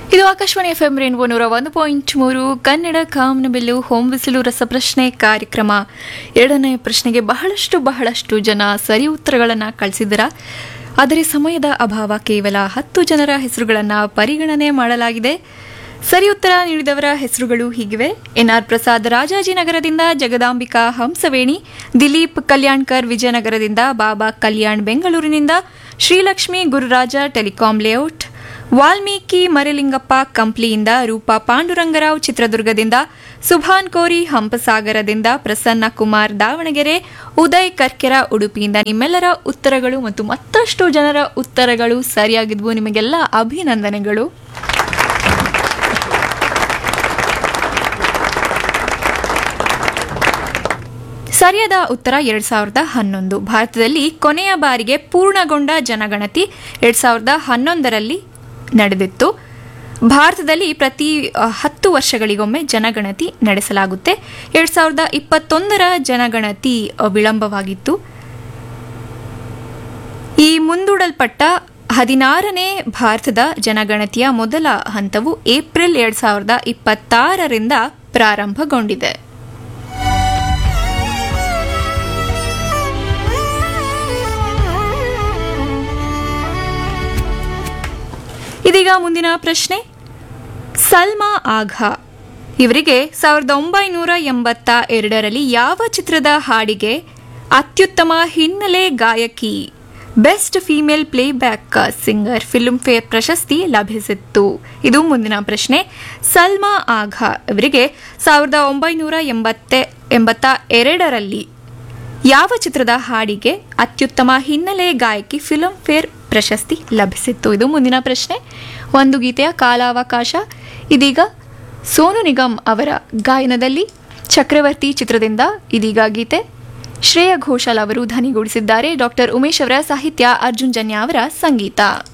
ಇದು Akashvani F M rainbow ನೂರ ಒಂದು ಪಾಯಿಂಟ್ ಮೂರು ಕನ್ನಡ ಕಾಮನಬಿಲ್ಲು ಹೋಮ್ ಬಿಸಿಲು ರಸಪ್ರಶ್ನೆ ಕಾರ್ಯಕ್ರಮ ಎರಡನೇ ಪ್ರಶ್ನೆಗೆ ಬಹಳಷ್ಟು ಬಹಳಷ್ಟು ಜನ ಸರಿ ಉತ್ತರಗಳನ್ನು ಕಳಿಸಿದರ ಆದರೆ ಸಮಯದ ಅಭಾವ ಕೇವಲ ಹತ್ತು ಜನರ ಹೆಸರುಗಳನ್ನು ಪರಿಗಣನೆ ಮಾಡಲಾಗಿದೆ ಸರಿ ಉತ್ತರ ನೀಡಿದವರ ಹೆಸರುಗಳು ಹೀಗಿವೆ ಎನ್ಆರ್ ಪ್ರಸಾದ್ ರಾಜಾಜಿನಗರದಿಂದ ಜಗದಾಂಬಿಕಾ ಹಂಸವೇಣಿ ದಿಲೀಪ್ ಕಲ್ಯಾಣ್ಕರ್ ವಿಜಯನಗರದಿಂದ ಬಾಬಾ ಕಲ್ಯಾಣ್ ಬೆಂಗಳೂರಿನಿಂದ ಶ್ರೀಲಕ್ಷ್ಮಿ ಗುರುರಾಜ ಟೆಲಿಕಾಂ ಲೇಔಟ್ ವಾಲ್ಮೀಕಿ ಮರೆಲಿಂಗಪ್ಪ ಕಂಪ್ಲಿಯಿಂದ ರೂಪಾ ಪಾಂಡುರಂಗರಾವ್ ಚಿತ್ರದುರ್ಗದಿಂದ ಸುಭಾನ್ ಕೋರಿ ಹಂಪಸಾಗರದಿಂದ ಪ್ರಸನ್ನ ಕುಮಾರ್ ದಾವಣಗೆರೆ ಉದಯ್ ಕರ್ಕೆರ ಉಡುಪಿಯಿಂದ ನಿಮ್ಮೆಲ್ಲರ ಉತ್ತರಗಳು ಮತ್ತು ಮತ್ತಷ್ಟು ಜನರ ಉತ್ತರಗಳು ಸರಿಯಾಗಿದ್ವು ನಿಮಗೆಲ್ಲ ಅಭಿನಂದನೆಗಳು ಸರಿಯಾದ ಉತ್ತರ ಎರಡ್ ಸಾವಿರದ ಹನ್ನೊಂದು ಭಾರತದಲ್ಲಿ ಕೊನೆಯ ಬಾರಿಗೆ ಪೂರ್ಣಗೊಂಡ ಜನಗಣತಿ ಎರಡ್ ಸಾವಿರದ ಹನ್ನೊಂದರಲ್ಲಿ ನಡೆದಿತ್ತು ಭಾರತದಲ್ಲಿ ಪ್ರತಿ ಅ, ಹತ್ತು ವರ್ಷಗಳಿಗೊಮ್ಮೆ ಜನಗಣತಿ ನಡೆಸಲಾಗುತ್ತೆ ಎರಡ್ ಸಾವಿರದ ಇಪ್ಪತ್ತೊಂದರ ಜನಗಣತಿ ಅ, ವಿಳಂಬವಾಗಿತ್ತು ಈ ಮುಂದೂಡಲ್ಪಟ್ಟ ಹದಿನಾರನೇ ಭಾರತದ ಜನಗಣತಿಯ ಮೊದಲ ಹಂತವು ಏಪ್ರಿಲ್ ಎರಡ್ ಸಾವಿರದ ಇಪ್ಪತ್ತಾರರಿಂದ ಪ್ರಾರಂಭಗೊಂಡಿದೆ ಇದೀಗ ಮುಂದಿನ ಪ್ರಶ್ನೆ ಸಲ್ಮಾ ಆಘಾ ಇವರಿಗೆ ಸಾವಿರದ ಒಂಬೈನೂರ ಎಂಬತ್ತ ಎರಡರಲ್ಲಿ ಯಾವ ಚಿತ್ರದ ಹಾಡಿಗೆ ಅತ್ಯುತ್ತಮ ಹಿನ್ನೆಲೆ ಗಾಯಕಿ best female playback singer Filmfare ಪ್ರಶಸ್ತಿ ಲಭಿಸಿತ್ತು ಇದು ಮುಂದಿನ ಪ್ರಶ್ನೆ ಸಲ್ಮಾ ಆಘಾ ಇವರಿಗೆ ಸಾವಿರದ ಒಂಬೈನೂರ ಎಂಬತ್ತೆ ಎಂಬತ್ತ ಎರಡರಲ್ಲಿ ಯಾವ ಚಿತ್ರದ ಹಾಡಿಗೆ ಅತ್ಯುತ್ತಮ ಹಿನ್ನೆಲೆ ಗಾಯಕಿ ಫಿಲ್ಮ್ ಫೇರ್ ಪ್ರಶಸ್ತಿ ಲಭಿಸಿತ್ತು ಇದು ಮುಂದಿನ ಪ್ರಶ್ನೆ ಒಂದು ಗೀತೆಯ ಕಾಲಾವಕಾಶ ಇದೀಗ ಸೋನು ನಿಗಮ್ ಅವರ ಗಾಯನದಲ್ಲಿ ಚಕ್ರವರ್ತಿ ಚಿತ್ರದಿಂದ ಇದೀಗ ಗೀತೆ ಶ್ರೇಯ ಘೋಷಾಲ್ ಅವರು ಧ್ವನಿಗೂಡಿಸಿದ್ದಾರೆ ಡಾಕ್ಟರ್ ಉಮೇಶ್ ಅವರ ಸಾಹಿತ್ಯ ಅರ್ಜುನ್ ಜನ್ಯ ಅವರ ಸಂಗೀತ